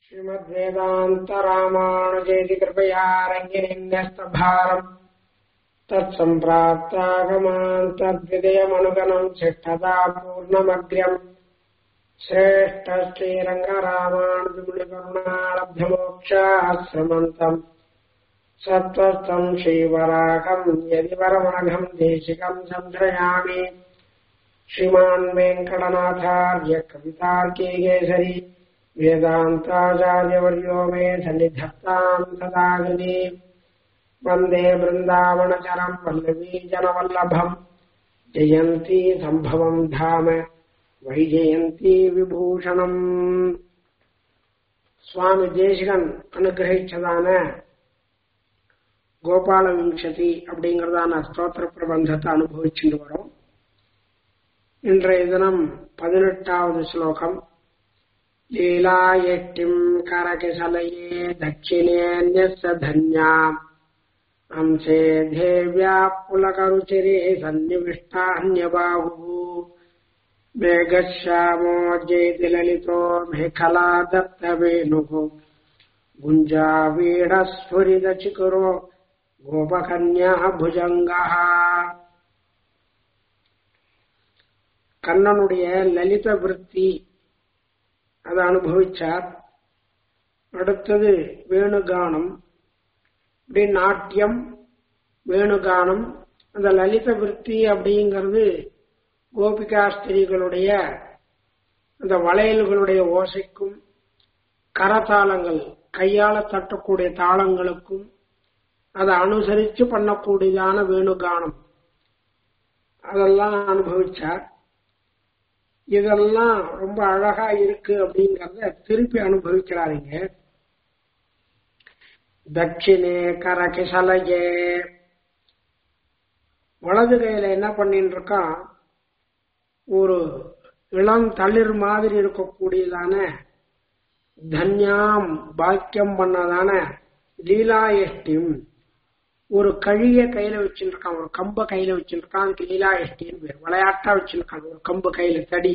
श्रीमद्वेदान्तरामानुजेति कृपया रङ्गिनिन्यस्तभारम् तत्सम्प्राप्तागमान् तद्विदयमनुगणम् शिष्ठता पूर्णमग्र्यम् श्रेष्ठ श्रीरङ्गरामानुजमुनिकरुणालभ्यमोक्षाश्रमन्तम् सत्त्वस्तम् श्रीवराकम् यदि वरमणघम् देशिकम् संश्रयामि श्रीमान् वेङ्कटनाथार्य कवितार्के केसरी वेदान्ताचार्यवर्यो मे सन्निधत्ताम् सदागिनी वन्दे वृन्दावनचरम् वल्लवीजनवल्लभम् जयन्ती सम्भवम् धाम வைஜெயந்தி விபூஷணம் சுவாமி தேசிகன் அனுகிரகிச்சதான கோபால விம்சதி அப்படிங்கறதான ஸ்தோத்திர பிரபந்தத்தை அனுபவிச்சுட்டு வரோம் இன்றைய தினம் பதினெட்டாவது ஸ்லோகம் லீலா எட்டிம் கரகிசலயே தட்சிணேன்யச தன்யாம் अंशे देव्या पुलकरुचिरे सन्निविष्टान्यबाहुः मेघश्यामो जयति ललितो मेखला दत्तवेणुः गुञ्जावीडस्फुरितचिकुरो गोपकन्याः भुजङ्गः கண்ணனுடைய லலித விருத்தி அதை அனுபவிச்சார் அடுத்தது வேணுகானம் இப்படி நாட்டியம் வேணுகானம் அந்த லலித விருத்தி அப்படிங்கிறது கோபிகா ஸ்திரீகளுடைய அந்த வளையல்களுடைய ஓசைக்கும் கரதாளங்கள் கையால தட்டக்கூடிய தாளங்களுக்கும் அதை அனுசரிச்சு பண்ணக்கூடியதான வேணுகானம் அதெல்லாம் அனுபவிச்சார் இதெல்லாம் ரொம்ப அழகா இருக்கு அப்படிங்கறத திருப்பி அனுபவிக்கிறாருங்க தட்சிணே கரகிசலையே வலது கையில என்ன பண்ணிட்டு இருக்கான் ஒரு இளம் தளிர் மாதிரி இருக்கக்கூடியதான தன்யாம் பாக்கியம் பண்ணதான லீலா எஷ்டிம் ஒரு கழிய கையில வச்சுருக்கான் ஒரு கம்ப கையில வச்சுருக்கான் அதுக்கு லீலா எஷ்டின்னு பேர் விளையாட்டா வச்சிருக்கான் ஒரு கம்பு கையில தடி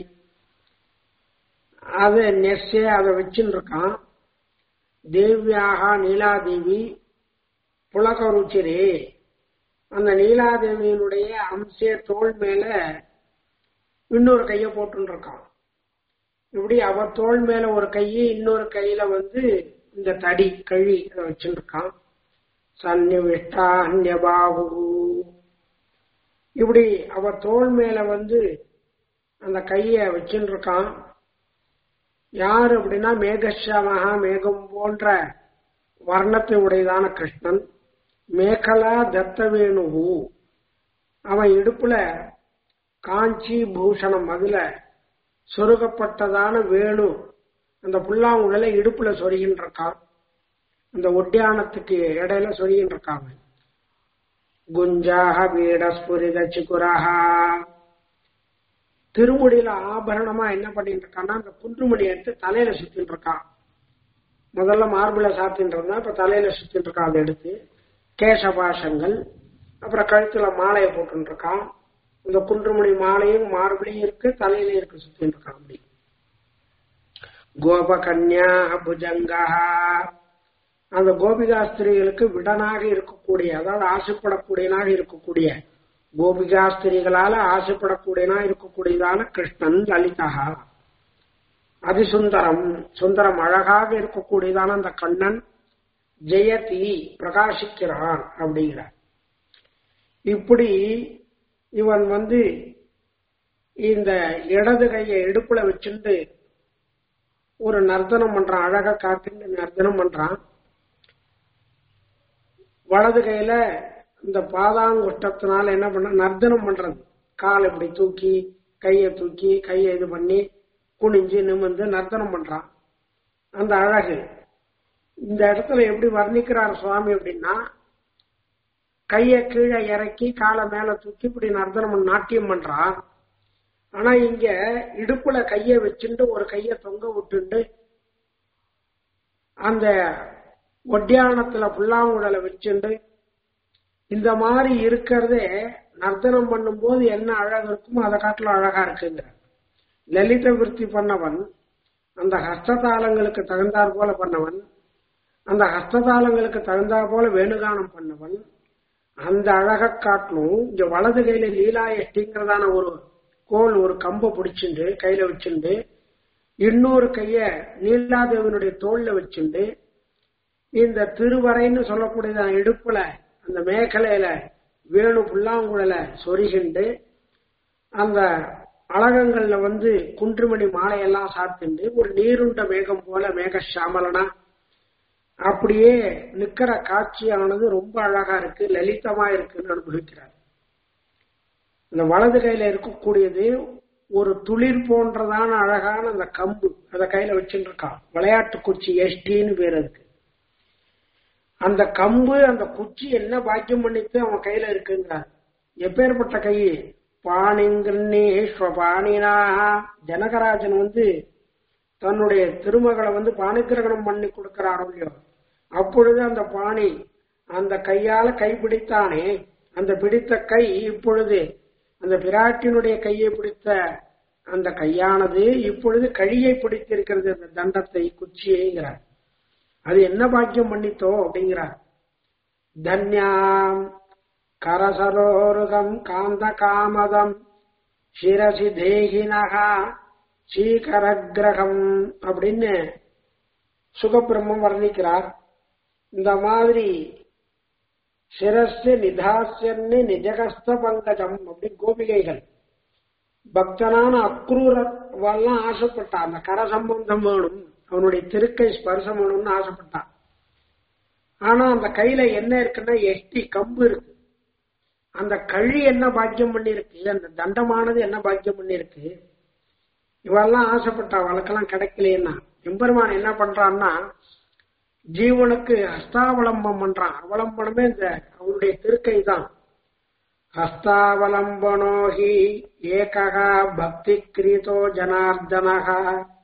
அதை நெஸ்ஸே அதை வச்சுட்டு இருக்கான் தேவியாக நீலாதேவி புலகருச்சிரே அந்த நீலாதேவியினுடைய அம்சே தோல் மேல இன்னொரு கைய போட்டு இருக்கான் இப்படி அவ தோல் மேல ஒரு கையை இன்னொரு கையில வந்து இந்த தடி கழி அதை வச்சுருக்கான் சன்னிவிஷ்டா அந்நியபாகு இப்படி அவ தோல் மேல வந்து அந்த கைய வச்சுட்டு இருக்கான் யார் அப்படின்னா மேகஷாமகா மேகம் போன்ற வர்ணத்தை உடையதான கிருஷ்ணன் மேகலா தத்தவேணுகு அவன் இடுப்புல காஞ்சி பூஷணம் அதுல சொருகப்பட்டதான வேணு அந்த புல்லாங்குழல இடுப்புல சொருகின்ற இருக்கான் அந்த ஒட்டியானத்துக்கு இடையில சொருகின்ற இருக்காங்க குஞ்சாக வீடஸ்புரித சிக்குராகா திருமுடியில ஆபரணமா என்ன பண்ணிட்டு இருக்கான்னா அந்த குன்றுமணி எடுத்து தலையில சுத்திட்டு இருக்கான் முதல்ல மார்பிள சாத்தின்னு இருந்தா இப்ப தலையில சுத்திட்டு இருக்கான் அதை எடுத்து கேசபாஷங்கள் அப்புறம் கழுத்துல மாலையை போட்டு இருக்கான் இந்த குன்றுமணி மாலையும் மார்பிளையும் இருக்கு தலையில இருக்கு சுத்திட்டு இருக்கான் அப்படி கோபகன்யா புஜங்கா அந்த கோபிகா ஸ்திரீகளுக்கு விடனாக இருக்கக்கூடிய அதாவது ஆசைப்படக்கூடியனாக இருக்கக்கூடிய கோபிகாஸ்திரிகளால ஆசைப்படக்கூடியனா இருக்கக்கூடியதான கிருஷ்ணன் லலிதா அதிசுந்தரம் சுந்தரம் அழகாக இருக்கக்கூடியதான அந்த கண்ணன் ஜெயதி பிரகாசிக்கிறான் அப்படிங்கிறார் இப்படி இவன் வந்து இந்த இடது கையை இடுப்புல வச்சுட்டு ஒரு நர்த்தனம் பண்றான் அழகா காத்துட்டு நர்த்தனம் பண்றான் வலது கையில இந்த பாதாங்குஷ்டத்தினால என்ன பண்ண நர்த்தனம் பண்றது கால் இப்படி தூக்கி கையை தூக்கி கையை இது பண்ணி குனிஞ்சு நிமிந்து நர்த்தனம் பண்றான் அந்த அழகு இந்த இடத்துல எப்படி வர்ணிக்கிறார் சுவாமி அப்படின்னா கைய கீழே இறக்கி காலை மேல தூக்கி இப்படி நர்த்தனம் நாட்டியம் பண்றான் ஆனா இங்க இடுப்புல கைய வச்சுட்டு ஒரு கைய தொங்க விட்டுண்டு அந்த ஒட்டியானத்துல புல்லாங்குழலை வச்சுண்டு இந்த மாதிரி இருக்கிறதே நர்த்தனம் பண்ணும்போது என்ன அழகு இருக்குமோ அதை காட்டிலும் அழகா இருக்குங்க லலித விருத்தி பண்ணவன் அந்த ஹஸ்ததாளங்களுக்கு தகுந்தாற் போல பண்ணவன் அந்த ஹஸ்ததாளங்களுக்கு தகுந்தாற் போல வேணுகானம் பண்ணவன் அந்த அழக காட்டிலும் இங்க வலது கையில லீலா எஷ்டிங்கிறதான ஒரு கோல் ஒரு கம்பை பிடிச்சிண்டு கையில வச்சுண்டு இன்னொரு கைய நீலாதேவனுடைய தோல்ல வச்சுண்டு இந்த திருவரைன்னு சொல்லக்கூடியதான இடுப்புல அந்த மேகலையில வேணு புல்லாங்குழல சொருகிண்டு அந்த அழகங்கள்ல வந்து குன்றுமணி மாலையெல்லாம் சாத்திண்டு ஒரு நீருண்ட மேகம் போல மேக சாமலனா அப்படியே நிக்கிற காட்சியானது ரொம்ப அழகா இருக்கு லலிதமா இருக்குன்னு அனுபவிக்கிறார் இந்த வலது கையில இருக்கக்கூடியது ஒரு துளிர் போன்றதான அழகான அந்த கம்பு அத கையில வச்சுட்டு இருக்கான் விளையாட்டு குச்சி எஸ்டின்னு பேர் அதுக்கு அந்த கம்பு அந்த குச்சி என்ன பாக்கியம் பண்ணிட்டு அவன் கையில இருக்குங்கிறார் எப்பேற்பட்ட கை பாணிங்கன்னீஸ்வபாணினா ஜனகராஜன் வந்து தன்னுடைய திருமகளை வந்து பாணிகிரகணம் பண்ணி கொடுக்கிறாரோ இல்லையோ அப்பொழுது அந்த பாணி அந்த கையால கை பிடித்தானே அந்த பிடித்த கை இப்பொழுது அந்த பிராட்டினுடைய கையை பிடித்த அந்த கையானது இப்பொழுது கழியை பிடித்திருக்கிறது அந்த தண்டத்தை குச்சியைங்கிறார் அது என்ன பாக்கியம் பண்ணித்தோ அப்படிங்கிறார் தன்யாம் கரசரோருகம் காந்த காமதம் சிரசி தேகினகா சீகரகிரகம் அப்படின்னு சுகபிரம்மம் வர்ணிக்கிறார் இந்த மாதிரி சிரஸ்து நிதாசியன்னு நிஜகஸ்த பங்கஜம் அப்படி கோபிகைகள் பக்தனான அக்ரூரெல்லாம் ஆசைப்பட்டான் அந்த கர சம்பந்தம் வேணும் அவனுடைய திருக்கை ஸ்பர்சம் வேணும்னு ஆசைப்பட்டான் ஆனா அந்த கையில என்ன இருக்குன்னா எஷ்டி கம்பு இருக்கு அந்த கழி என்ன பாக்கியம் பண்ணிருக்கு அந்த தண்டமானது என்ன பாக்கியம் பண்ணிருக்கு இவெல்லாம் ஆசைப்பட்டா அவளுக்கெல்லாம் கிடைக்கலையேன்னா எம்பெருமான் என்ன பண்றான்னா ஜீவனுக்கு ஹஸ்தாவலம்பம் பண்றான் அவலம்பனமே இந்த அவனுடைய திருக்கை தான் ஹஸ்தாவலம்பனோஹி ஏககா பக்தி கிரீதோ ஜனார்தனகா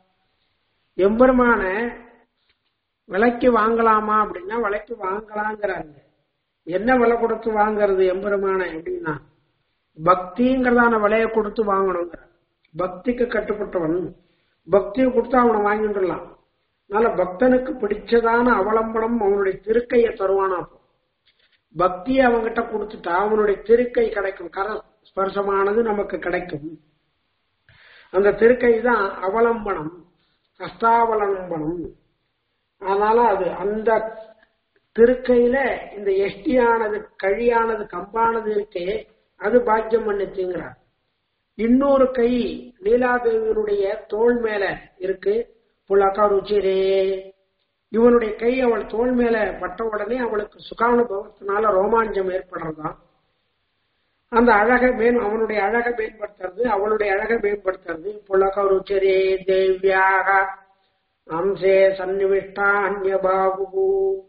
எம்பெருமான விலைக்கு வாங்கலாமா அப்படின்னா விலைக்கு வாங்கலாங்கிறாங்க என்ன விலை கொடுத்து வாங்குறது எம்பெருமான அப்படின்னா பக்திங்கிறதான விலையை கொடுத்து வாங்கணுங்கிற பக்திக்கு கட்டுப்பட்டவன் பக்தியை கொடுத்து அவனை வாங்கிட்டுலாம் அதனால பக்தனுக்கு பிடிச்சதான அவலம்பனம் அவனுடைய திருக்கையை தருவானா அப்போ பக்தியை அவங்கிட்ட கொடுத்துட்டா அவனுடைய திருக்கை கிடைக்கும் கர ஸ்பர்சமானது நமக்கு கிடைக்கும் அந்த திருக்கை தான் அவலம்பனம் ஹஸ்தாவலம்பனம் அதனால அது அந்த திருக்கையில இந்த எஷ்டியானது கழியானது கம்பானது இருக்கே அது பாக்கியம் பண்ணிச்சுங்கிறார் இன்னொரு கை லீலாதேவியனுடைய தோல் மேல இருக்கு புலக்கா ருச்சிரே இவனுடைய கை அவள் தோல் மேல பட்ட உடனே அவளுக்கு சுகானுபவத்தினால ரோமாஞ்சம் ஏற்படுறதாம் அந்த அழகை மேன் அவனுடைய அழகை மேம்படுத்துறது அவளுடைய அழகை மேம்படுத்துறது புலக ருச்சிரே தேவ்யாக அம்சே சன்னிவிஷ்டான்ய பாபு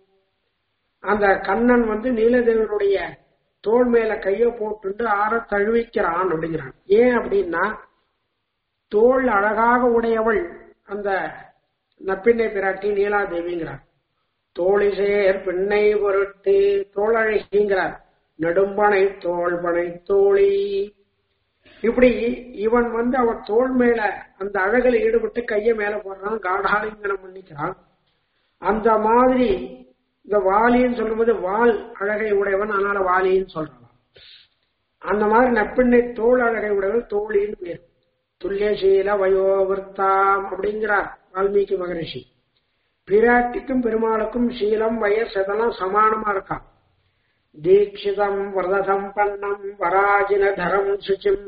அந்த கண்ணன் வந்து நீலதேவனுடைய தோல் மேல கைய போட்டு ஆற தழுவிக்கிறான் அப்படிங்கிறான் ஏன் அப்படின்னா தோல் அழகாக உடையவள் அந்த நப்பிண்ணை பிராட்டி நீலாதேவிங்கிறார் தோழிசேர் பின்னை பொருட்டு தோழழகிங்கிறார் நெடும்பனை தோல் பனை தோழி இப்படி இவன் வந்து அவன் தோல் மேல அந்த அழகில் ஈடுபட்டு கைய மேல போடுறான் காடாலிங்கனம் பண்ணிக்கிறான் அந்த மாதிரி இந்த வாலின்னு சொல்லும்போது வால் அழகை உடையவன் அதனால வாலின்னு சொல்றான் அந்த மாதிரி நப்பிண்ணை தோல் அழகை உடையவன் தோழின்னு பேர் துல்லியசீல வயோவிருத்தாம் அப்படிங்கிறார் வால்மீகி மகரிஷி பிராட்டிக்கும் பெருமாளுக்கும் சீலம் வயசு இதெல்லாம் சமானமா இருக்கான் தீட்சிதம் விரதம் பண்ணம் வராஜின தரம் சுச்சிம்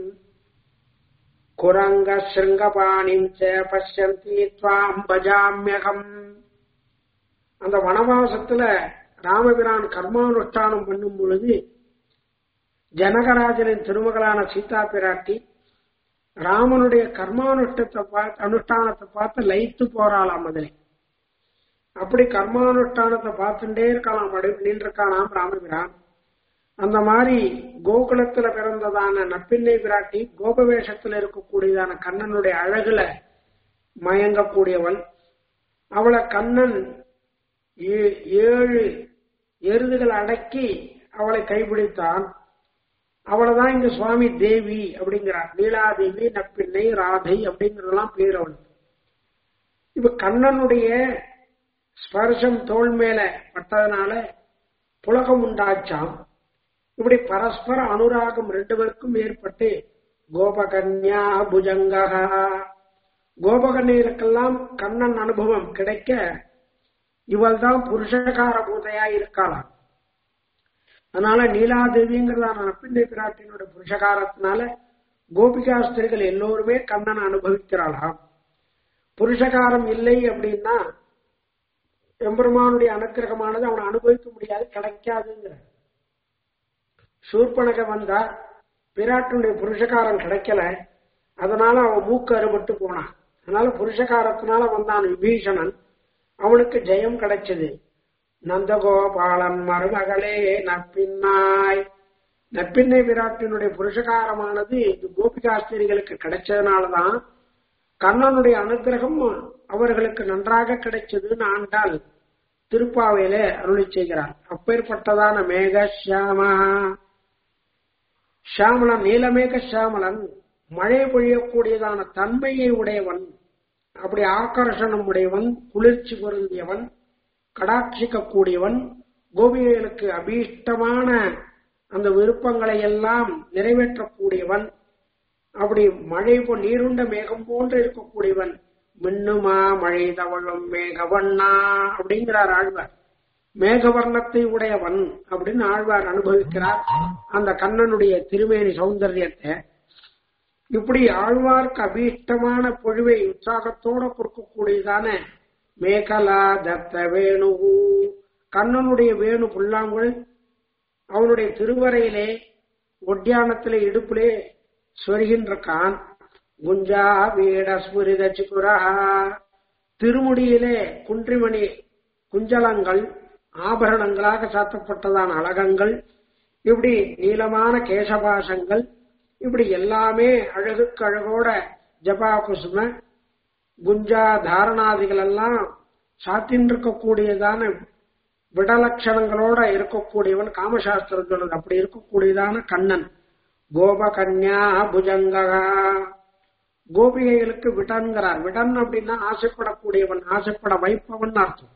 குரங்க சிருங்கபாணிம் ச பசியந்தி துவாம் பஜாமியகம் அந்த வனவாசத்துல ராமபிரான் கர்மானுஷ்டானம் பண்ணும் பொழுது ஜனகராஜனின் திருமகளான சீதா பிராட்டி ராமனுடைய கர்மானுஷ்டத்தை பார்த்து அனுஷ்டானத்தை பார்த்து லைத்து போறாளாம் அதிலே அப்படி கர்மானுஷ்டானத்தை பார்த்துட்டே இருக்கலாம் அப்படி நின்றுருக்கானாம் ராமபிரான் அந்த மாதிரி கோகுலத்துல பிறந்ததான நப்பிள்ளை பிராட்டி கோபவேஷத்துல இருக்கக்கூடியதான கண்ணனுடைய அழகுல மயங்கக்கூடியவள் அவளை கண்ணன் ஏழு எருதுகள் அடக்கி அவளை கைப்பிடித்தான் அவளைதான் இங்க சுவாமி தேவி அப்படிங்கிறார் லீலாதேவி நப்பிள்ளை ராதை அப்படிங்கறதெல்லாம் பேர் அவளுக்கு இப்ப கண்ணனுடைய ஸ்பர்சம் தோல் மேல பட்டதுனால புலகம் உண்டாச்சாம் இப்படி பரஸ்பர அனுராகம் ரெண்டு பேருக்கும் ஏற்பட்டு கோபகன்யா புஜங்கா கோபகன்யருக்கெல்லாம் கண்ணன் அனுபவம் கிடைக்க இவள் தான் புருஷகார பூதையா இருக்கலாம் அதனால நீலாதேவிங்கிறதான நப்பிண்டை பிராட்டினோட புருஷகாரத்தினால கோபிகாஸ்திரிகள் எல்லோருமே கண்ணனை அனுபவிக்கிறாளாம் புருஷகாரம் இல்லை அப்படின்னா எம்பெருமானுடைய அனுக்கிரகமானது அவனை அனுபவிக்க முடியாது கிடைக்காதுங்கிற சூர்பனக வந்தா பிராட்டுடைய புருஷகாரம் கிடைக்கல அதனால அவன் மூக்கு அறுபட்டு போனான் அதனால புருஷகாரத்தினால வந்தான் விபீஷணன் அவனுக்கு ஜெயம் கிடைச்சது நந்தகோபாலன் மருமகளே நப்பின்னாய் நப்பின்னை விராட்டினுடைய புருஷகாரமானது இது கோபிகாஸ்திரிகளுக்கு கிடைச்சதுனாலதான் கண்ணனுடைய அனுகிரகம் அவர்களுக்கு நன்றாக கிடைச்சதுன்னு ஆண்டால் திருப்பாவையில அருளி செய்கிறார் அப்பேற்பட்டதான மேக ஷியாமா ஷியாமலன் நீலமேக ஷியாமலன் மழை பொழியக்கூடியதான தன்மையை உடையவன் அப்படி ஆக்கர்ஷணம் உடையவன் குளிர்ச்சி பொருந்தியவன் கடாட்சிக்க கூடியவன் கோபிகளுக்கு அபீஷ்டமான அந்த விருப்பங்களை எல்லாம் நிறைவேற்றக்கூடியவன் அப்படி மழை போ நீருண்ட மேகம் போன்று இருக்கக்கூடியவன் மின்னுமா மழை தவழும் மேகவண்ணா அப்படிங்கிறார் ஆழ்வார் மேகவர்ணத்தை உடையவன் அப்படின்னு ஆழ்வார் அனுபவிக்கிறார் அந்த கண்ணனுடைய திருமேனி சௌந்தரியத்தை இப்படி ஆழ்வார்க்கு அபீஷ்டமான பொழிவை உற்சாகத்தோட கொடுக்கக்கூடியதான மேகலா தத்த வேணு கண்ணனுடைய வேணு புல்லாங்குழல் அவனுடைய திருவரையிலே ஒட்டியானத்திலே இடுப்பிலே சொருகின்ற கான் குஞ்சா வீட ஸ்மிருத சிகுரா திருமுடியிலே குன்றிமணி குஞ்சலங்கள் ஆபரணங்களாக சாத்தப்பட்டதான அழகங்கள் இப்படி நீளமான கேசபாசங்கள் இப்படி எல்லாமே அழகுக்கு அழகோட ஜபா குசும குஞ்சா தாரணாதிகள் எல்லாம் சாத்தின் இருக்கக்கூடியதான விடலட்சணங்களோட இருக்கக்கூடியவன் காமசாஸ்திரம் சொல்றது அப்படி இருக்கக்கூடியதான கண்ணன் கோப கன்யா புஜங்கா கோபிகைகளுக்கு விடன்கிறார் விடன் அப்படின்னா ஆசைப்படக்கூடியவன் ஆசைப்பட வைப்பவன் அர்த்தம்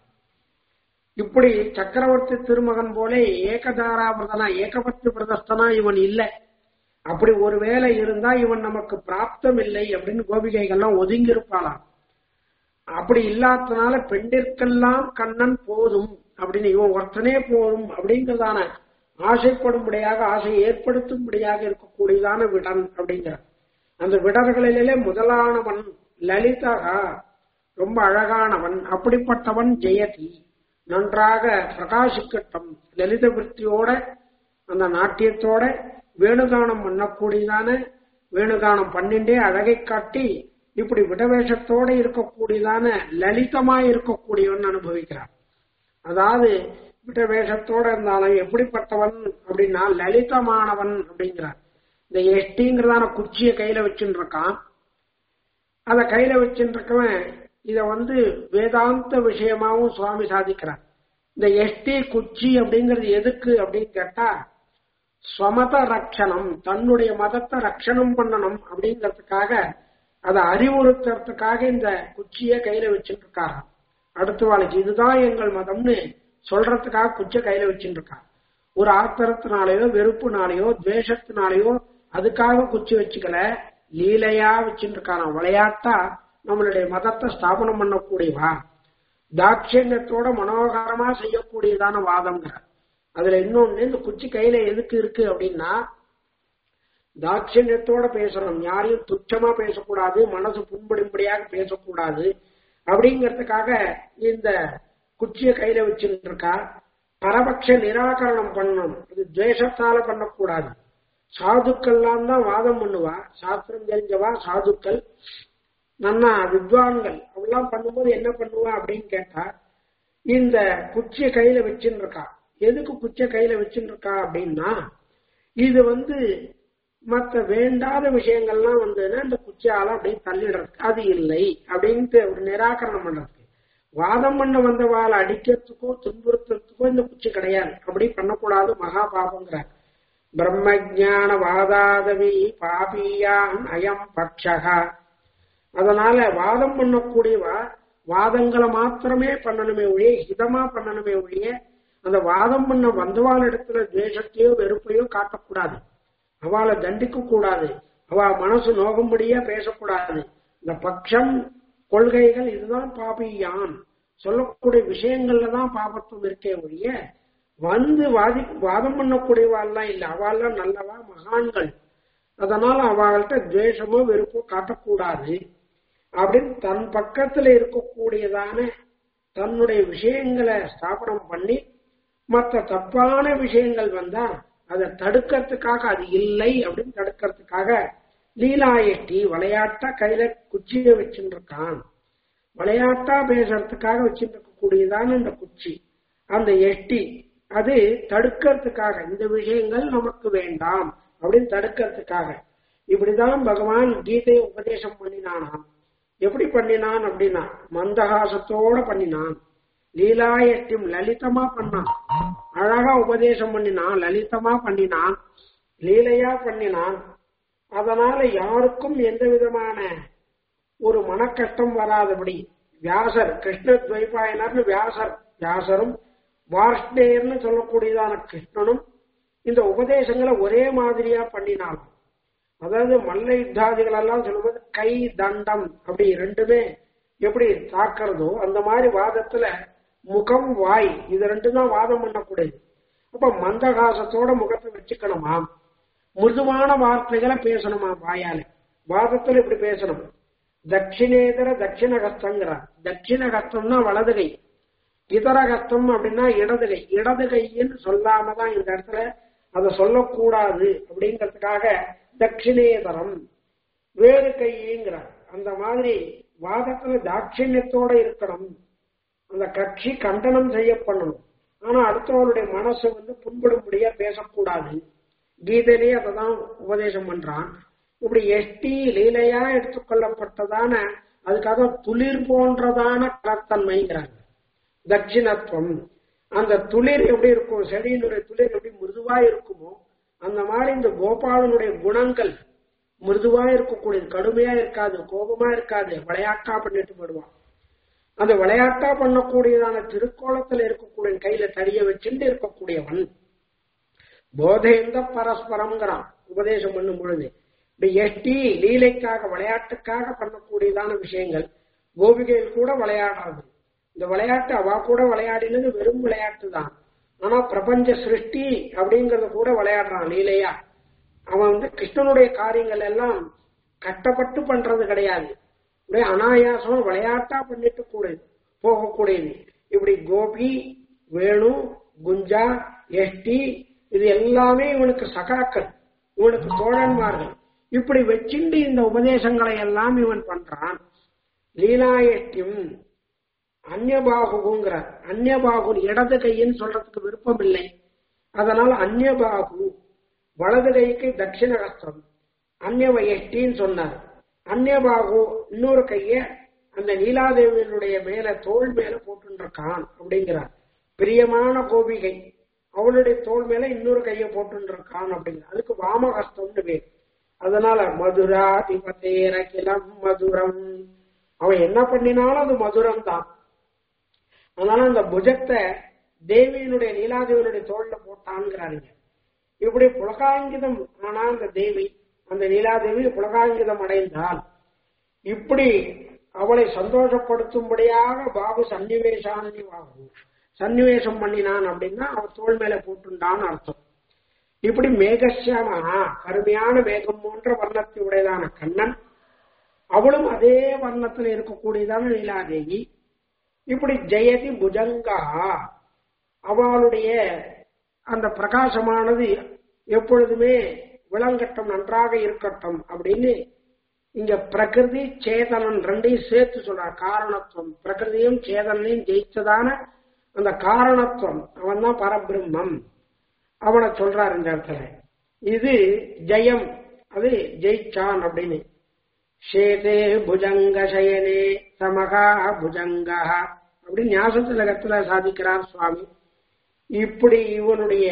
இப்படி சக்கரவர்த்தி திருமகன் போல ஏகதாராபிரதனா ஏகபத்தி பிரதஸ்தனா இவன் இல்லை அப்படி ஒருவேளை இருந்தா இவன் நமக்கு பிராப்தம் இல்லை அப்படின்னு கோபிகைகள்லாம் ஒதுங்கி இருப்பாளாம் அப்படி இல்லாதனால பெண்டிற்கெல்லாம் கண்ணன் போதும் அப்படின்னு இவன் ஒருத்தனே போதும் அப்படிங்கிறதான ஆசைப்படும்படியாக ஆசை ஏற்படுத்தும்படியாக இருக்கக்கூடியதான விடன் அப்படிங்கிற அந்த விடர்களிலே முதலானவன் லலிதகா ரொம்ப அழகானவன் அப்படிப்பட்டவன் ஜெயதி நன்றாக பிரகாசிக்கட்டும் லலித விற்த்தியோட அந்த நாட்டியத்தோட வேணுகானம் பண்ணக்கூடியதான வேணுகானம் பண்ணிண்டே அழகை காட்டி இப்படி விடவேஷத்தோட இருக்கக்கூடியதான லலிதமாய் இருக்கக்கூடியவன் அனுபவிக்கிறான் அதாவது விடவேஷத்தோட இருந்தாலும் எப்படிப்பட்டவன் அப்படின்னா லலிதமானவன் அப்படிங்கிறார் இந்த எஷ்டிங்கிறதான குச்சிய கையில வச்சுட்டு இருக்கான் அத கையில வச்சுட்டு இருக்கவன் இத வந்து வேதாந்த விஷயமாவும் சுவாமி சாதிக்கிறார் இந்த எஷ்டி குச்சி அப்படிங்கிறது எதுக்கு அப்படின்னு கேட்டா ஸ்வமத ரட்சணம் தன்னுடைய மதத்தை ரட்சணம் பண்ணணும் அப்படிங்கறதுக்காக அதை அறிவுறுத்துறதுக்காக இந்த குச்சிய கையில வச்சுட்டு இருக்காராம் அடுத்த வாழ்க்கை இதுதான் எங்கள் மதம்னு சொல்றதுக்காக குச்சை கையில வச்சுட்டு இருக்கான் ஒரு ஆத்திரத்தினாலேயோ வெறுப்புனாலேயோ துவேஷத்தினாலேயோ அதுக்காக குச்சி வச்சுக்கல லீலையா வச்சுட்டு இருக்காராம் விளையாட்டா நம்மளுடைய மதத்தை ஸ்தாபனம் பண்ணக்கூடியவா தாட்சியங்கத்தோட மனோகரமா செய்யக்கூடியதான வாதம்ங்கிற அதுல இன்னொன்னு இந்த குச்சி கையில எதுக்கு இருக்கு அப்படின்னா தாட்சியத்தோட பேசணும் யாரையும் துச்சமா பேசக்கூடாது மனசு புண்படும்படியாக பேசக்கூடாது அப்படிங்கறதுக்காக இந்த குச்சிய கையில வச்சுட்டு இருக்கா பரபட்ச நிராகரணம் பண்ணணும் இது துவேஷத்தால பண்ணக்கூடாது சாதுக்கள்லாம் தான் வாதம் பண்ணுவா சாஸ்திரம் தெரிஞ்சவா சாதுக்கள் நன்னா வித்வான்கள் அவெல்லாம் பண்ணும்போது என்ன பண்ணுவா அப்படின்னு கேட்டா இந்த குச்சிய கையில வச்சுட்டு இருக்கா எதுக்கு குச்சிய கையில வச்சுட்டு இருக்கா அப்படின்னா இது வந்து மத்த வேண்டாத விஷயங்கள்லாம் வந்ததுன்னா இந்த குச்சியால அப்படியே தள்ளிடுறதுக்கு அது இல்லை அப்படின்ட்டு ஒரு நிராகரணம் பண்றதுக்கு வாதம் பண்ண வந்தவாளை அடிக்கிறதுக்கோ துன்புறுத்துறதுக்கோ இந்த குச்சி கிடையாது அப்படி பண்ணக்கூடாது மகா பாபங்கிறார் பிரம்மஜான வாதாதவி பாபியான் அயம் பட்சகா அதனால வாதம் பண்ணக்கூடியவா வாதங்களை மாத்திரமே பண்ணணுமே ஒழிய ஹிதமா பண்ணணுமே ஒழிய அந்த வாதம் பண்ண வந்தவாள் இடத்துல துவேஷத்தையோ வெறுப்பையோ காட்டக்கூடாது அவளை தண்டிக்க கூடாது அவ மனசு நோகும்படியா பேசக்கூடாது இந்த பட்சம் கொள்கைகள் இதுதான் பாபியான் சொல்லக்கூடிய விஷயங்கள்ல தான் பாபத்துவம் இருக்கே ஒழிய வந்து வாதி வாதம் பண்ணக்கூடியவாள்லாம் இல்ல அவள்லாம் நல்லவா மகான்கள் அதனால அவள்கிட்ட துவேஷமோ வெறுப்போ காட்டக்கூடாது அப்படின்னு தன் பக்கத்துல இருக்கக்கூடியதான தன்னுடைய விஷயங்களை ஸ்தாபனம் பண்ணி மற்ற தப்பான விஷயங்கள் வந்தா அதை தடுக்கிறதுக்காக அது இல்லை அப்படின்னு தடுக்கிறதுக்காக லீலா எட்டி விளையாட்டா கையில குச்சியை வச்சுட்டு இருக்கான் விளையாட்டா பேசுறதுக்காக வச்சுட்டு இருக்கக்கூடியதான இந்த குச்சி அந்த எட்டி அது தடுக்கிறதுக்காக இந்த விஷயங்கள் நமக்கு வேண்டாம் அப்படின்னு தடுக்கிறதுக்காக இப்படிதான் பகவான் கீதையை உபதேசம் பண்ணினானாம் எப்படி பண்ணினான் அப்படின்னா மந்தகாசத்தோட பண்ணினான் லீலாயட்டும் லலிதமா பண்ணான் அழகா உபதேசம் பண்ணினான் லலிதமா பண்ணினான் லீலையா பண்ணினான் அதனால யாருக்கும் எந்த விதமான ஒரு மனக்கஷ்டம் வராதபடி வியாசர் கிருஷ்ண துவைபாயனர்னு வியாசர் வியாசரும் வார்ஷ்டேயர்னு சொல்லக்கூடியதான கிருஷ்ணனும் இந்த உபதேசங்களை ஒரே மாதிரியா பண்ணினாலும் அதாவது மல்ல யுத்தாதிகள் எல்லாம் சொல்லும்போது கை தண்டம் அப்படி ரெண்டுமே எப்படி தாக்குறதோ அந்த மாதிரி வாதத்துல முகம் வாய் இது ரெண்டு தான் வாதம் பண்ணக்கூடியது அப்ப மந்தகாசத்தோட முகத்தை வச்சுக்கணுமா மிருதுவான வார்த்தைகளை பேசணுமா வாயால வாதத்துல இப்படி பேசணும் தட்சிணேதர தட்சிண கஸ்தங்கிறார் தட்சிண கஸ்தம்னா வலது கை இதர கஸ்தம் அப்படின்னா இடது கை இடது கைன்னு சொல்லாம தான் இந்த இடத்துல அதை சொல்லக்கூடாது அப்படிங்கிறதுக்காக தட்சிணேதரம் வேறு கைங்கிறார் அந்த மாதிரி வாதத்துல தாட்சிணியத்தோட இருக்கணும் அந்த கட்சி கண்டனம் செய்யப்படணும் ஆனா அடுத்தவனுடைய மனசு வந்து புண்படும்படியா பேசக்கூடாது கீதையிலேயே அததான் உபதேசம் பண்றான் இப்படி எஷ்டி லீலையா எடுத்துக்கொள்ளப்பட்டதான அதுக்காக துளிர் போன்றதான கலத்தன்மைங்கிறாங்க தட்சிணத்துவம் அந்த துளிர் எப்படி இருக்கும் செடியினுடைய துளிர் எப்படி மிருதுவா இருக்குமோ அந்த மாதிரி இந்த கோபாலனுடைய குணங்கள் மிருதுவா இருக்கக்கூடியது கடுமையா இருக்காது கோபமா இருக்காது விளையாட்டா பண்ணிட்டு போடுவான் அந்த விளையாட்டா பண்ணக்கூடியதான திருக்கோலத்துல இருக்கக்கூடிய கையில தடிய வச்சுட்டு இருக்கக்கூடியவன் போதேந்த பரஸ்பரம்ங்கிறான் உபதேசம் பண்ணும் பொழுது இப்படி எட்டி லீலைக்காக விளையாட்டுக்காக பண்ணக்கூடியதான விஷயங்கள் கோபிகையில் கூட விளையாடுறது இந்த விளையாட்டு அவ கூட விளையாடினது வெறும் விளையாட்டு தான் ஆனா பிரபஞ்ச சிருஷ்டி அப்படிங்கறத கூட விளையாடுறான் லீலையா அவன் வந்து கிருஷ்ணனுடைய காரியங்கள் எல்லாம் கட்டப்பட்டு பண்றது கிடையாது அப்படியே அனாயாசமா விளையாட்டா பண்ணிட்டு கூட போகக்கூடியது இப்படி கோபி வேணு குஞ்சா எஷ்டி இது எல்லாமே இவனுக்கு சகாக்கள் இவனுக்கு தோழன்மார்கள் இப்படி வச்சுண்டு இந்த உபதேசங்களை எல்லாம் இவன் பண்றான் லீலாயட்டியும் அந்நபாகுங்கிறார் அந்நபாகு இடது கைன்னு சொல்றதுக்கு விருப்பம் இல்லை அதனால அந்நபாகு வலது கைக்கு தட்சிண கஸ்தம் அந்நவ எஷ்டின்னு சொன்னார் அந்நபாகு இன்னொரு கைய அந்த லீலாதேவியினுடைய மேல தோல் மேல போட்டுருக்கான் அப்படிங்கிறார் பிரியமான கோபிகை அவளுடைய தோல் மேல இன்னொரு கைய போட்டுருக்கான் அப்படிங்கிற அதுக்கு வாமஹஸ்தம்னு பேர் அதனால மதுரா திபதேர கிளம் மதுரம் அவன் என்ன பண்ணினாலும் அது மதுரம் தான் அதனால அந்த புஜத்தை தேவியினுடைய லீலாதேவியினுடைய தோல்ல போட்டான்ங்கிறாருங்க இப்படி புலகாங்கிதம் ஆனா அந்த தேவி அந்த லீலாதேவி புலகாங்கிதம் அடைந்தால் இப்படி அவளை சந்தோஷப்படுத்தும்படியாக பாபு சன்னிவேசானி பாபு சன்னிவேசம் பண்ணினான் அப்படின்னா அவன் தோல் மேல போட்டுண்டான்னு அர்த்தம் இப்படி மேகசியாமா கருமையான மேகம் போன்ற வர்ணத்தை உடையதான கண்ணன் அவளும் அதே வர்ணத்துல இருக்கக்கூடியதான லீலாதேவி இப்படி ஜெயதி புஜங்கா அவளுடைய அந்த பிரகாசமானது எப்பொழுதுமே விளங்கட்டும் நன்றாக இருக்கட்டும் அப்படின்னு இங்க பிரகிருதி சேதனன் ரெண்டையும் சேர்த்து சொல்றார் காரணத்துவம் பிரகிருதியும் சேதனையும் ஜெயிச்சதான அந்த காரணத்துவம் அவன் தான் பரபிரம்மம் அவனை சொல்றார் இந்த இடத்துல இது ஜெயம் அது ஜெயிச்சான் அப்படின்னு ஷேதே புஜங்க சயனே சமகா புஜங்கா அப்படின்னு ஞாசத்திலகத்துல சாதிக்கிறார் சுவாமி இப்படி இவனுடைய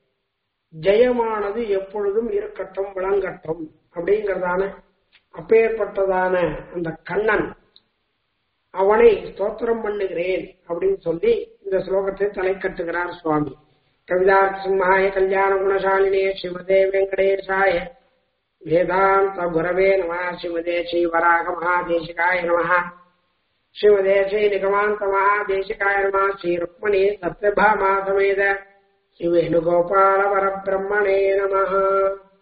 ஜெயமானது எப்பொழுதும் இருக்கட்டும் விளங்கட்டும் அப்படிங்கறதான அப்பேற்பட்டதான அந்த கண்ணன் அவனை ஸ்தோத்திரம் பண்ணுகிறேன் அப்படின்னு சொல்லி இந்த ஸ்லோகத்தை தலை கட்டுகிறார் சுவாமி கவிதார்த்த சிம்ஹாய கல்யாண குணசாலினே ஸ்ரீமதே வெங்கடேசாய வேதாந்த குரவே நம ஸ்ரீமதே ஸ்ரீ வராக மகாதேசிகாய நம ஸ்ரீமதே ஸ்ரீ நிகமாந்த மகாதேசிகாய நம ஸ்ரீ ருக்மணி சத்யபாமா சமேத ஸ்ரீ வேணுகோபால பரபிரம்மணே நம